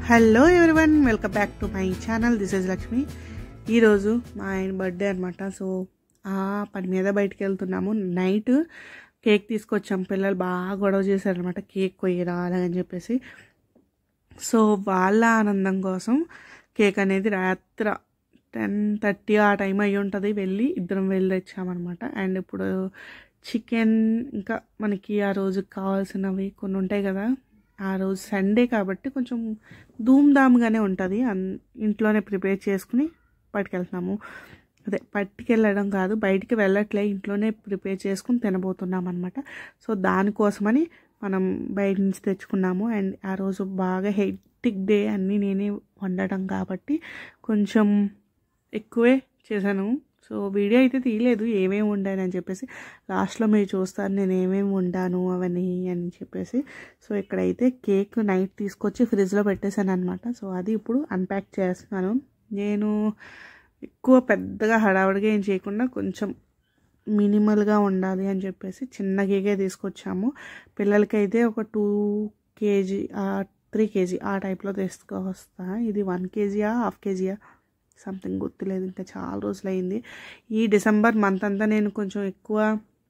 Hello everyone welcome back to my channel this is Lakshmi ఈరోజు మా ఆయన బర్త్డే అనమాట సో ఆ పని మీద బయటికి వెళ్తున్నాము నైట్ కేక్ తీసుకొచ్చాం పిల్లలు బాగా గొడవ చేశారనమాట కేక్ కొయ్యరా అలాగని చెప్పేసి సో వాళ్ళ ఆనందం కోసం కేక్ అనేది రాత్ర టెన్ థర్టీ ఆ టైం అయ్యి ఉంటుంది వెళ్ళి ఇద్దరం వెళ్ళి తెచ్చామన్నమాట అండ్ ఇప్పుడు చికెన్ ఇంకా మనకి ఆ రోజు కావాల్సినవి కొన్ని ఉంటాయి కదా ఆ రోజు సండే కాబట్టి కొంచెం ధూమ్ధామ్గానే ఉంటుంది అన్ ఇంట్లోనే ప్రిపేర్ చేసుకుని పట్టుకెళ్తున్నాము అదే పట్టుకెళ్ళడం కాదు బయటికి వెళ్ళట్లే ఇంట్లోనే ప్రిపేర్ చేసుకుని తినబోతున్నాం అనమాట సో దానికోసమని మనం బయట నుంచి తెచ్చుకున్నాము అండ్ ఆ రోజు బాగా హెక్టిక్ డే అన్నీ నేనే వండటం కాబట్టి కొంచెం ఎక్కువే చేశాను సో వీడియో అయితే తీయలేదు ఏమేమి వండాను అని చెప్పేసి లాస్ట్లో మీరు చూస్తారు నేను ఏమేమి వండాను అవన్నీ అని చెప్పేసి సో ఇక్కడైతే కేక్ నైట్ తీసుకొచ్చి ఫ్రిడ్జ్లో పెట్టేశాను అనమాట సో అది ఇప్పుడు అన్ప్యాక్ చేస్తున్నాను నేను ఎక్కువ పెద్దగా హడావుడిగా ఏం చేయకుండా కొంచెం మినిమల్గా ఉండాలి అని చెప్పేసి చిన్న కేకే తీసుకొచ్చాము పిల్లలకైతే ఒక టూ కేజీ త్రీ కేజీ ఆ టైప్లో తీసుకొస్తా ఇది వన్ కేజీయా హాఫ్ కేజీయా సంథింగ్ గుర్తులేదు ఇంకా చాలా రోజులు అయింది ఈ డిసెంబర్ మంత్ అంతా నేను కొంచెం ఎక్కువ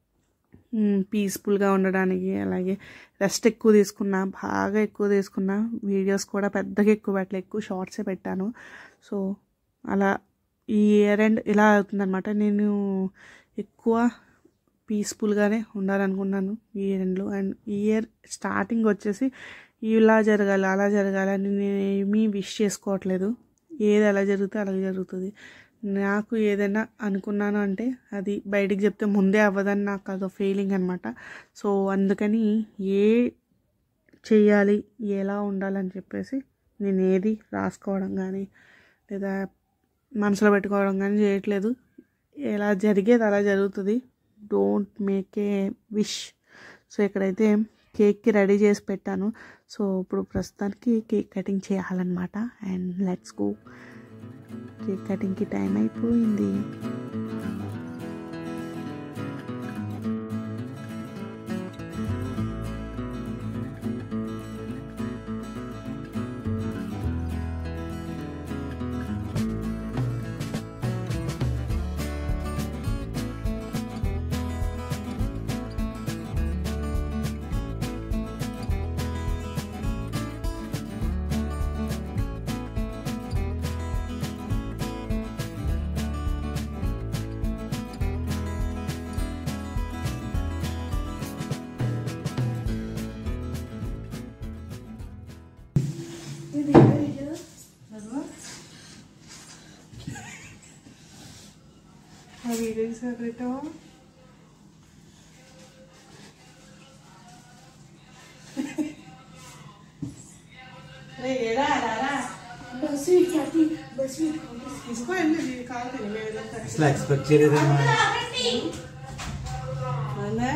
పీస్ఫుల్గా ఉండడానికి అలాగే రెస్ట్ ఎక్కువ తీసుకున్నా బాగా ఎక్కువ తీసుకున్నా వీడియోస్ కూడా పెద్దగా ఎక్కువ పెట్టలే ఎక్కువ షార్ట్సే పెట్టాను సో అలా ఈ ఇయర్ ఎండ్ ఇలా అవుతుందన్నమాట నేను ఎక్కువ పీస్ఫుల్గానే ఉండాలనుకున్నాను ఈ ఇయర్ ఎండ్లో అండ్ ఈ ఇయర్ స్టార్టింగ్ వచ్చేసి ఇలా జరగాలి అలా జరగాలి అని నేను ఏమీ విష్ చేసుకోవట్లేదు ఏది ఎలా జరిగితే అలాగే జరుగుతుంది నాకు ఏదైనా అనుకున్నాను అంటే అది బయటికి చెప్తే ముందే అవ్వదని నాకు అదో ఫీలింగ్ అనమాట సో అందుకని ఏ చెయ్యాలి ఎలా ఉండాలని చెప్పేసి నేను ఏది రాసుకోవడం కానీ లేదా మనసులో పెట్టుకోవడం కానీ చేయట్లేదు ఎలా జరిగేది అలా జరుగుతుంది don't make a wish so ఇక్కడైతే కేక్కి రెడీ చేసి పెట్టాను సో ఇప్పుడు ప్రస్తుతానికి కేక్ కటింగ్ చేయాలన్నమాట అండ్ లెట్స్ గో కేక్ కటింగ్కి టైం అయిపోయింది వీడియో సెపరేటో తీసుకో వెళ్ళి కావాలి మేము అసలు ఎక్స్పెక్ట్ చేయలేదమ్మా అవునా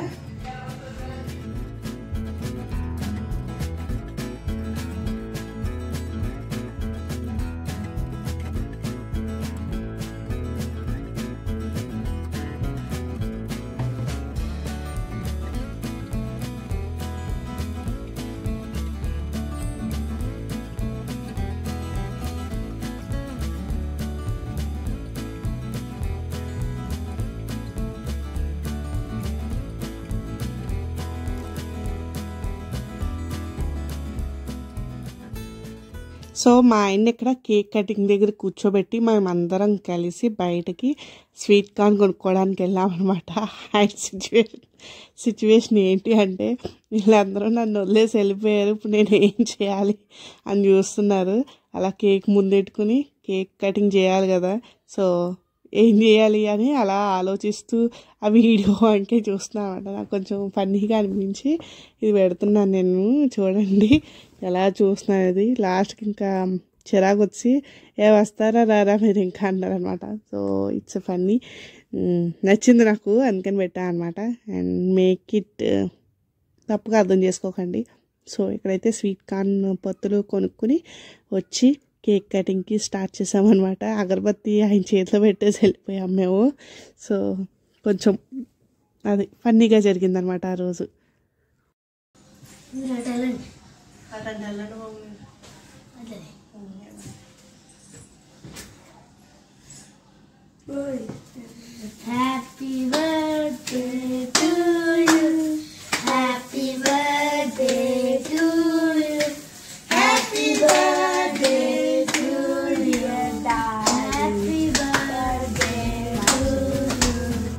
సో మా ఆయన ఇక్కడ కేక్ కటింగ్ దగ్గర కూర్చోబెట్టి మేమందరం కలిసి బయటకి స్వీట్ కార్న్ కొనుక్కోవడానికి వెళ్ళామన్నమాట ఆయన సిచ్యువేషన్ సిచ్యువేషన్ ఏంటి అంటే వీళ్ళందరూ నన్ను వదిలేసి వెళ్ళిపోయారు ఇప్పుడు నేను ఏం చేయాలి అని చూస్తున్నారు అలా కేక్ ముందెట్టుకుని కేక్ కటింగ్ చేయాలి కదా సో ఏం చేయాలి అని అలా ఆలోచిస్తూ ఆ వీడియో అంటే చూస్తున్నాను అనమాట నాకు కొంచెం ఫన్నీగా అనిపించి ఇది పెడుతున్నాను నేను చూడండి ఎలా చూస్తున్నాను ఇది లాస్ట్కి ఇంకా చిరాకు వచ్చి ఏ వస్తారా రారా మీరు ఇంకా అన్నారనమాట సో ఇట్స్ ఫన్నీ నచ్చింది నాకు అందుకని పెట్టా అనమాట అండ్ మేక్ ఇట్ తప్పుగా అర్థం చేసుకోకండి సో ఇక్కడైతే స్వీట్ కార్న్ పొత్తులు కొనుక్కుని వచ్చి కేక్ కటింగ్కి స్టార్ట్ చేసామన్నమాట అగరబత్తి ఆయన చేతిలో పెట్టేసి వెళ్ళిపోయాం మేము సో కొంచెం అది ఫన్నీగా జరిగిందనమాట ఆ రోజు Happy birthday to you. Happy birthday to you. Happy birthday to you. Happy birthday to you.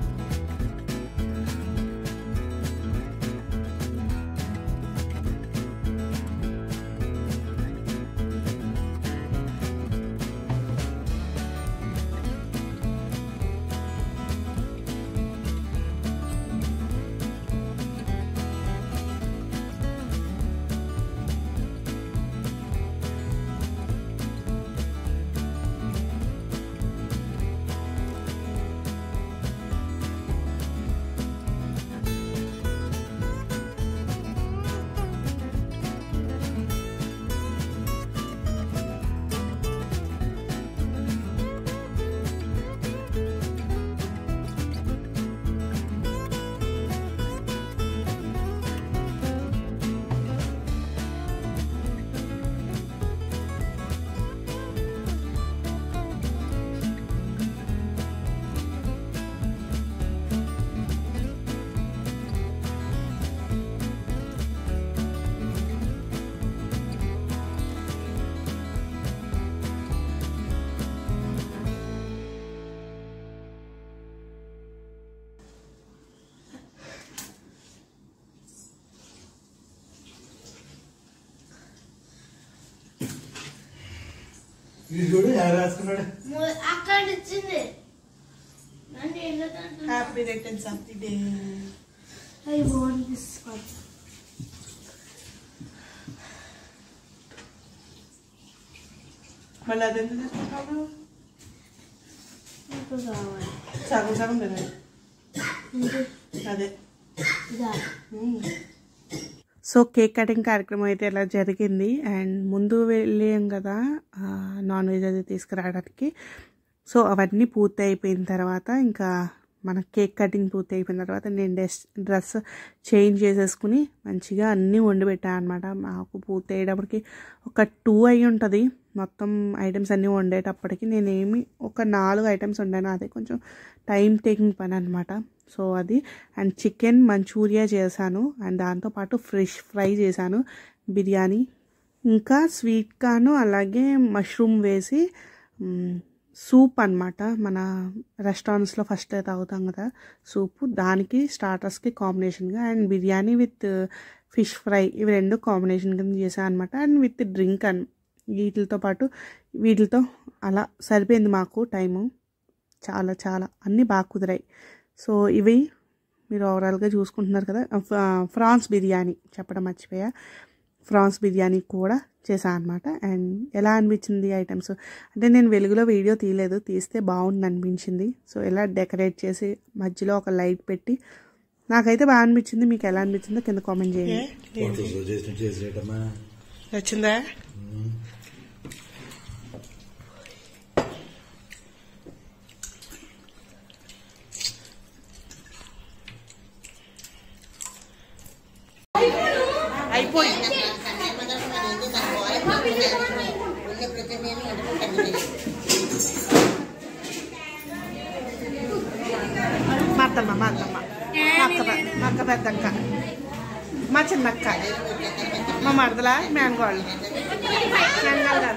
ఇది చూడు ఎవరు రాసుకున్నాడు అక్కడ ఇచ్చింది నన్ను ఎందుకంటే happy returns of the day I want this one మళ్ళీ అదెంత తీసుకుంటావు నాకు కావాలి సగం సగం తినాలి ఇది అదే ఇదా సో కేక్ కటింగ్ కార్యక్రమం అయితే ఇలా జరిగింది అండ్ ముందు వెళ్ళాం కదా ఆ, నాన్ వెజ్ అది తీసుకురావడానికి సో అవన్నీ పూర్తి అయిపోయిన తర్వాత ఇంకా మన కేక్ కటింగ్ పూర్తి అయిపోయిన తర్వాత నేను డ్రెస్ డ్రెస్ చేంజ్ చేసేసుకుని మంచిగా అన్నీ వండి పెట్టాను అనమాట మాకు పూర్తి అయ్యేటప్పటికి ఒక టూ అయి ఉంటుంది మొత్తం ఐటమ్స్ అన్నీ వండేటప్పటికి నేనేమి ఒక నాలుగు ఐటమ్స్ వండాను అదే కొంచెం టైం టేకింగ్ పని అనమాట సో అది అండ్ చికెన్ మంచూరియా చేశాను అండ్ దాంతోపాటు ఫిష్ ఫ్రై చేశాను బిర్యానీ ఇంకా స్వీట్ కార్న్ అలాగే మష్రూమ్ వేసి మ్, సూప్ అన్నమాట మన రెస్టారెంట్స్లో ఫస్ట్ తాగుతాం కదా సూప్ దానికి స్టార్టర్స్కి కాంబినేషన్గా and biryani with fish fry ఇవి రెండు కాంబినేషన్ కింద చేశాను అనమాట అండ్ విత్ డ్రింక్ అన్ వీటితో పాటు వీటితో అలా సరిపోయింది మాకు టైము చాలా చాలా అన్నీ బాగా కుదిరాయి సో ఇవి మీరు ఓవరాల్గా చూసుకుంటున్నారు కదా ఫ- ఫ్రాన్స్ బిర్యానీ చెప్పడం మర్చిపోయా ఫ్రాన్స్ బిర్యానీ కూడా చేశాను అనమాట అండ్ ఎలా అనిపించింది ఐటమ్స్ అంటే నేను వెలుగులో వీడియో తీయలేదు తీస్తే బాగుంది అనిపించింది సో ఎలా డెకరేట్ చేసి మధ్యలో ఒక లైట్ పెట్టి నాకైతే బాగా అనిపించింది మీకు ఎలా అనిపించిందో కింద కామెంట్ చేయండి ఫోటోస్ చేసినట్టు చేసేటమ్మా నచ్చిందా అయిపోయింది మా అత్తమ్మ మా అత్తమ్మ మా అక్క పె- మా అక్క పెద్దక్క మా చిన్నక్క మా మరదల మేనగోళ్ళు మేనగాళ్ళు కాదు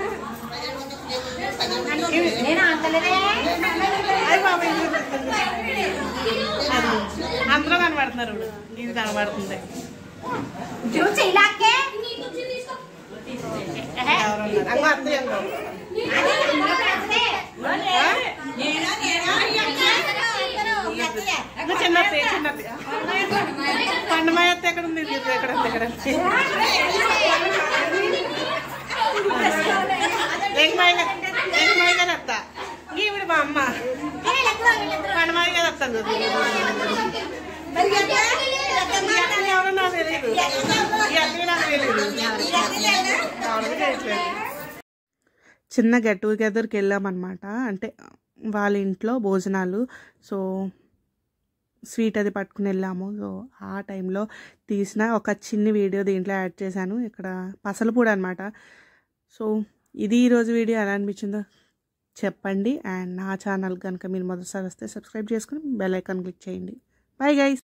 నేను అంతలేదే అయ్య బాబాయ్ ఇది పెద్దది. అది. అందరూ కనబడుతున్నారు ఇప్పుడు ఇది కనబడుతుంది చూసి ఇలాగే ఎవరు ఉన్నారు? అంగో అత్తయ్య అంగో. ఇంకో చిన్న అత్తయ్య చిన్న అత్తయ్య పండుమాయ అత్త ఎక్కడ ఉంది ఇది ఎక్కడ ఉంది ఎక్కడ ఉంది ఎంగమాయ ఎంగమాయ గారు అత్త ఈవిడ మా అమ్మ పండుమాయ గారు అత్త ఎవరో నాకు తెలియదు ఈ అత్తయ్య నాకు తెలియదు ఎవరికీ తెలియట్లేదు. చిన్న గెట్ టుగెదర్కి వెళ్ళామన్నమాట అంటే వాళ్ళ ఇంట్లో భోజనాలు సో స్వీట్ అది పట్టుకుని వెళ్ళాము సో ఆ టైంలో తీసిన ఒక చిన్న వీడియో దీంట్లో యాడ్ చేశాను ఇక్కడ పసలపూడి అనమాట సో ఇది ఈరోజు వీడియో ఎలా అనిపించిందో చెప్పండి అండ్ నా ఛానల్ కనుక మీరు మొదటిసారి వస్తే సబ్స్క్రైబ్ చేసుకుని బెల్ ఐకాన్ క్లిక్ చేయండి బాయ్ గైస్